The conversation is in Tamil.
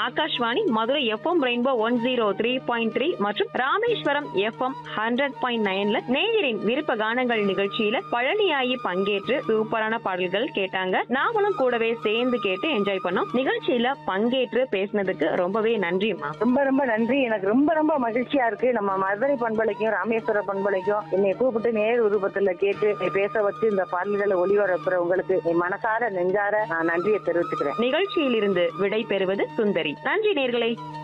Akashvani Madurai FM rainbow one zero three point three மற்றும் ராமேஸ்வரம் எஃப்எம் ஹண்ட்ரட் பாயிண்ட் நைன்ல நேயரின் விருப்ப கானங்கள் நிகழ்ச்சியில பழனியாயி பங்கேற்று சூப்பரான பாடல்கள் கேட்டாங்க நாமளும் கூடவே சேர்ந்து கேட்டு என்ஜாய் பண்ணோம் நிகழ்ச்சியில பங்கேற்று பேசினதுக்கு ரொம்பவே நன்றிம்மா ரொம்ப ரொம்ப நன்றி எனக்கு ரொம்ப ரொம்ப மகிழ்ச்சியா இருக்கு நம்ம மதுரை பண்பலைக்கும் ராமேஸ்வர பண்பலைக்கும் என்னை கூப்பிட்டு நேர் உருவத்துல கேட்டு என்னை பேச வச்சு இந்த பாடல்களை ஒளிபரப்புற உங்களுக்கு என் மனசார நெஞ்சார நான் நன்றியை தெரிவிச்சுக்கிறேன் நிகழ்ச்சியிலிருந்து விடை பெறுவது சுந்தரி நன்றி நேர்களே